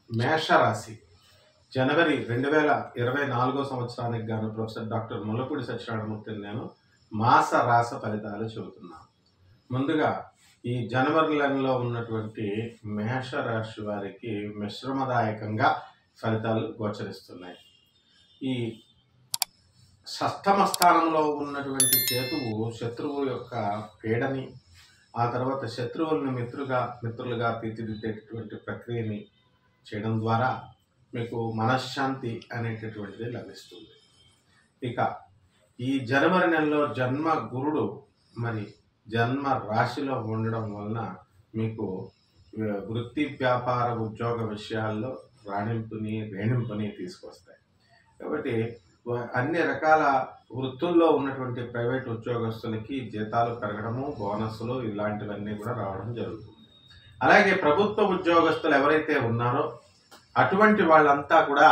మేషరాశి జనవరి రెండు వేల ఇరవై నాలుగో సంవత్సరానికి గాను ప్రొఫెసర్ డాక్టర్ ముల్లపూడి సత్యనారాయణమూర్తిని నేను మాస రాస ఫలితాలు చెబుతున్నాను ముందుగా ఈ జనవరి నెలలో ఉన్నటువంటి మేషరాశి వారికి మిశ్రమదాయకంగా ఫలితాలు గోచరిస్తున్నాయి ఈ షష్టమ స్థానంలో ఉన్నటువంటి కేతువు శత్రువు యొక్క పీడని ఆ తర్వాత శత్రువులను మిత్రుగా మిత్రులుగా తీర్చిదిద్దేటటువంటి ప్రక్రియని చేయడం ద్వారా మీకు మనశ్శాంతి అనేటటువంటిది లభిస్తుంది ఇక ఈ జనవరి నెలలో జన్మ గురుడు మరి జన్మ రాశిలో ఉండడం వలన మీకు వ- వృత్తి వ్యాపార ఉద్యోగ విషయాల్లో రాణింపుని రేణింపుని తీసుకొస్తాయి కాబట్టి వ- అన్ని రకాల వృత్తుల్లో ఉన్నటువంటి ప్రైవేట్ ఉద్యోగస్తులకి జీతాలు పెరగడము బోనస్సులు ఇలాంటివన్నీ కూడా రావడం జరుగుతుంది అలాగే ప్రభుత్వ ఉద్యోగస్తులు ఎవరైతే ఉన్నారో అటువంటి వాళ్ళంతా కూడా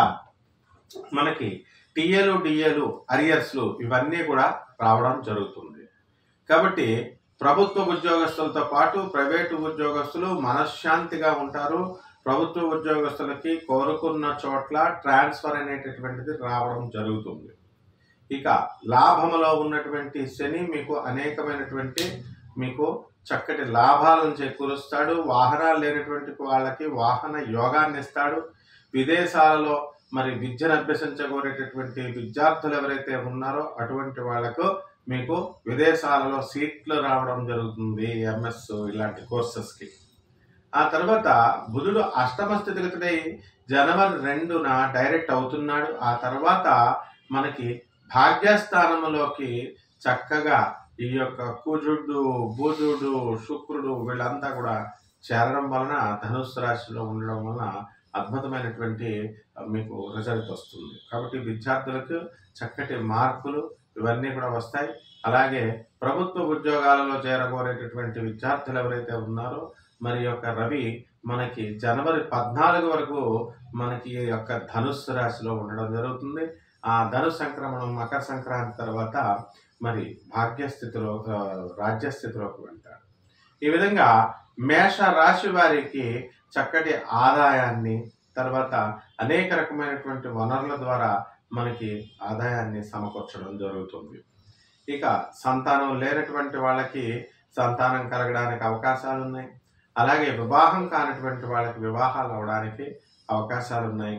మనకి టీఏలు డిఏలు అరియర్స్లు ఇవన్నీ కూడా రావడం జరుగుతుంది కాబట్టి ప్రభుత్వ ఉద్యోగస్తులతో పాటు ప్రైవేటు ఉద్యోగస్తులు మనశ్శాంతిగా ఉంటారు ప్రభుత్వ ఉద్యోగస్తులకి కోరుకున్న చోట్ల ట్రాన్స్ఫర్ అనేటటువంటిది రావడం జరుగుతుంది ఇక లాభములో ఉన్నటువంటి శని మీకు అనేకమైనటువంటి మీకు చక్కటి లాభాలను చేకూరుస్తాడు వాహనాలు లేనటువంటి వాళ్ళకి వాహన యోగాన్ని ఇస్తాడు విదేశాలలో మరి విద్యను అభ్యసించగోరేటటువంటి విద్యార్థులు ఎవరైతే ఉన్నారో అటువంటి వాళ్లకు మీకు విదేశాలలో సీట్లు రావడం జరుగుతుంది ఎంఎస్ ఇలాంటి కోర్సెస్కి ఆ తర్వాత బుధుడు అష్టమ స్థితిగతుడై జనవరి రెండున డైరెక్ట్ అవుతున్నాడు ఆ తర్వాత మనకి భాగ్యస్థానములోకి చక్కగా ఈ యొక్క కుజుడు బుధుడు శుక్రుడు వీళ్ళంతా కూడా చేరడం వలన ధనుస్సు రాశిలో ఉండడం వలన అద్భుతమైనటువంటి ఆ, మీకు రిజల్ట్ వస్తుంది కాబట్టి విద్యార్థులకు చక్కటి మార్కులు ఇవన్నీ కూడా వస్తాయి అలాగే ప్రభుత్వ ఉద్యోగాలలో చేరగోరేటటువంటి విద్యార్థులు ఎవరైతే ఉన్నారో మరి ఈ యొక్క రవి మనకి జనవరి పద్నాలుగు వరకు మనకి ఈ యొక్క ధనుస్సు రాశిలో ఉండడం జరుగుతుంది ఆ ధను సంక్రమణం మకర సంక్రాంతి తర్వాత మరి భాగ్యస్థితిలో ఆ, రాజ్యస్థితిలోకి వెళ్తాడు ఈ విధంగా మేష రాశి వారికి చక్కటి ఆదాయాన్ని తర్వాత అనేక రకమైనటువంటి వనరుల ద్వారా మనకి ఆదాయాన్ని సమకూర్చడం జరుగుతుంది ఇక సంతానం లేనటువంటి వాళ్ళకి సంతానం కలగడానికి అవకాశాలు ఉన్నాయి అలాగే వివాహం కానటువంటి వాళ్ళకి వివాహాలు అవడానికి అవకాశాలు ఉన్నాయి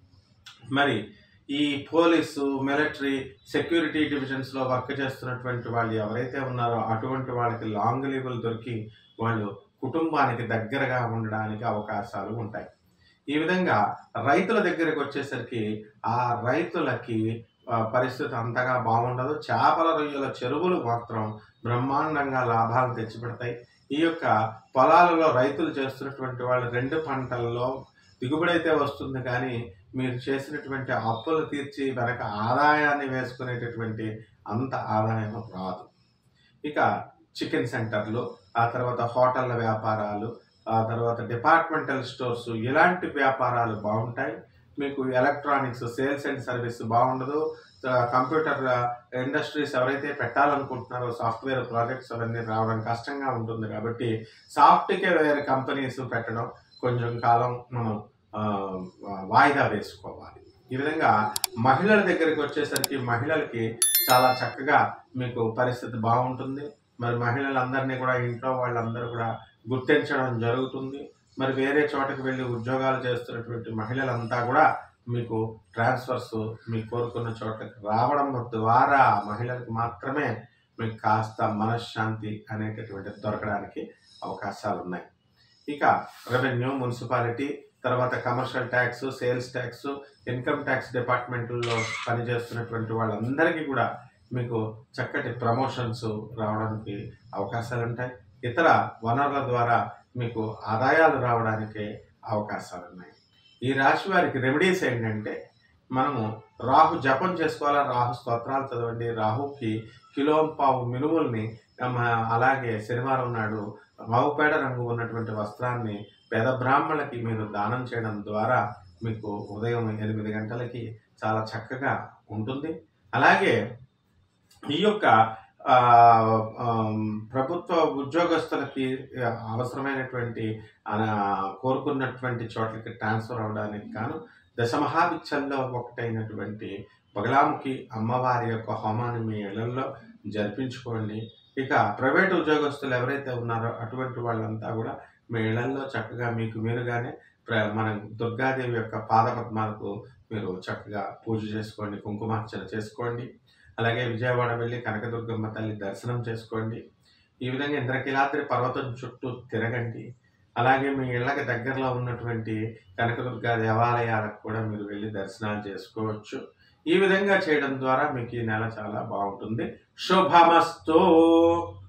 మరి ఈ పోలీసు మిలిటరీ సెక్యూరిటీ డివిజన్స్లో వర్క్ చేస్తున్నటువంటి వాళ్ళు ఎవరైతే ఉన్నారో అటువంటి వాళ్ళకి లాంగ్ లీవులు దొరికి వాళ్ళు కుటుంబానికి దగ్గరగా ఉండడానికి అవకాశాలు ఉంటాయి ఈ విధంగా రైతుల దగ్గరికి వచ్చేసరికి ఆ రైతులకి ఆ, పరిస్థితి అంతగా బాగుండదు చేపల రొయ్యల చెరువులు మాత్రం బ్రహ్మాండంగా లాభాలు తెచ్చిపెడతాయి ఈ యొక్క పొలాలలో రైతులు చేస్తున్నటువంటి వాళ్ళు రెండు పంటల్లో దిగుబడి అయితే వస్తుంది కానీ మీరు చేసినటువంటి అప్పులు తీర్చి వెనక ఆదాయాన్ని వేసుకునేటటువంటి అంత ఆదాయం రాదు ఇక చికెన్ సెంటర్లు ఆ తర్వాత హోటళ్ళ వ్యాపారాలు ఆ తర్వాత డిపార్ట్మెంటల్ స్టోర్స్ ఇలాంటి వ్యాపారాలు బాగుంటాయి మీకు ఎలక్ట్రానిక్స్ సేల్స్ అండ్ సర్వీస్ బాగుండదు ఆ, కంప్యూటర్ ఇండస్ట్రీస్ ఎవరైతే పెట్టాలనుకుంటున్నారో సాఫ్ట్వేర్ ప్రాజెక్ట్స్ అవన్నీ రావడం కష్టంగా ఉంటుంది కాబట్టి సాఫ్ట్వేర్ కంపెనీస్ పెట్టడం కొంచెం కాలం మనం ఆ, వాయిదా వేసుకోవాలి ఈ విధంగా మహిళల దగ్గరికి వచ్చేసరికి మహిళలకి చాలా చక్కగా మీకు పరిస్థితి బాగుంటుంది మరి మహిళలందరినీ కూడా ఇంట్లో వాళ్ళందరూ కూడా గుర్తించడం జరుగుతుంది మరి వేరే చోటకి వెళ్ళి ఉద్యోగాలు చేస్తున్నటువంటి మహిళలంతా కూడా మీకు ట్రాన్స్ఫర్స్ మీకు కోరుకున్న చోటకి రావడం ద్వారా మహిళలకు మాత్రమే మీకు కాస్త మనశ్శాంతి అనేటటువంటిది దొరకడానికి అవకాశాలు ఉన్నాయి ఇక రెవెన్యూ మున్సిపాలిటీ తర్వాత commercial tax sales tax income tax డిపార్ట్మెంట్లో పనిచేస్తున్నటువంటి వాళ్ళందరికీ కూడా మీకు చక్కటి ప్రమోషన్స్ రావడానికి అవకాశాలు ఉంటాయి ఇతర వనరుల ద్వారా మీకు ఆదాయాలు రావడానికి అవకాశాలు ఉన్నాయి ఈ రాశి వారికి రెమెడీస్ ఏంటంటే మనము రాహు జపం చేసుకోవాలా రాహు స్తోత్రాలు చదవండి రాహుకి కిలో పావు మినుముల్ని మ, అలాగే శనివారం నాడు రావుపేడ రంగు ఉన్నటువంటి వస్త్రాన్ని పేద బ్రాహ్మణులకి మీరు దానం చేయడం ద్వారా మీకు ఉదయం ఎనిమిది గంటలకి చాలా చక్కగా ఉంటుంది అలాగే ఈ యొక్క ఆ, ఆమ్, ప్రభుత్వ ఉద్యోగస్తులకి ఆ, అవసరమైనటువంటి ఆ, కోరుకున్నటువంటి చోట్లకి ట్రాన్స్ఫర్ అవడానికి గాను దశమహావిచ్చల్లో ఒకటైనటువంటి బగలాముఖి అమ్మవారి యొక్క హోమాన్ని మీ ఇళ్లలో జరిపించుకోండి ఇక ప్రైవేట్ ఉద్యోగస్తులు ఎవరైతే ఉన్నారో అటువంటి వాళ్ళంతా కూడా మీ ఇళ్లలో చక్కగా మీకు మీరుగానే ప్ర- మన దుర్గాదేవి యొక్క పాదపద్మాలకు మీరు చక్కగా పూజ చేసుకోండి కుంకుమార్చన చేసుకోండి అలాగే విజయవాడ వెళ్ళి కనకదుర్గమ్మ తల్లి దర్శనం చేసుకోండి ఈ విధంగా ఇంద్రకీలాద్రి పర్వతం చుట్టూ తిరగండి అలాగే మీ ఇళ్ళకి దగ్గరలో ఉన్నటువంటి కనకదుర్గ దేవాలయాలకు కూడా మీరు వెళ్ళి దర్శనాలు చేసుకోవచ్చు ఈ విధంగా చేయడం ద్వారా మీకు ఈ నెల చాలా బాగుంటుంది శుభమస్తు